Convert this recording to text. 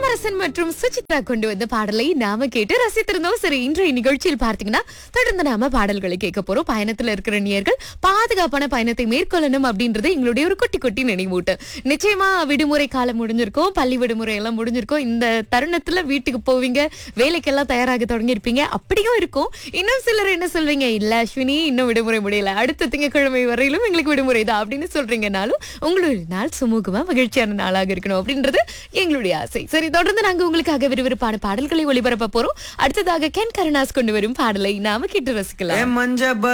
இளவரசன் மற்றும் சுசித்ரா கொண்டு வந்த பாடலை நாம கேட்டு ரசித்திருந்தோம் சரி இன்றைய நிகழ்ச்சியில் பார்த்தீங்கன்னா தொடர்ந்து நாம பாடல்களை கேட்க போறோம் பயணத்துல இருக்கிற நேயர்கள் பாதுகாப்பான பயணத்தை மேற்கொள்ளணும் அப்படின்றது எங்களுடைய ஒரு குட்டி குட்டி நினைவூட்டு நிச்சயமா விடுமுறை காலம் முடிஞ்சிருக்கும் பள்ளி விடுமுறை எல்லாம் முடிஞ்சிருக்கும் இந்த தருணத்துல வீட்டுக்கு போவீங்க வேலைக்கெல்லாம் தயாராக தொடங்கியிருப்பீங்க அப்படியும் இருக்கும் இன்னும் சிலர் என்ன சொல்வீங்க இல்ல அஸ்வினி இன்னும் விடுமுறை முடியல அடுத்த திங்கட்கிழமை வரையிலும் எங்களுக்கு விடுமுறை தான் அப்படின்னு சொல்றீங்கனாலும் உங்களுடைய நாள் சுமூகமா மகிழ்ச்சியான நாளாக இருக்கணும் அப்படின்றது எங்களுடைய ஆசை சரி தொடர்ந்து நாங்க உங்களுக்காக விறுவிறுப்பான பாடல்களை ஒளிபரப்ப போறோம் அடுத்ததாக கென் கருணாஸ் கொண்டு வரும் பாடலை நாம கேட்டு ரசிக்கலாம் ஏ மஞ்ச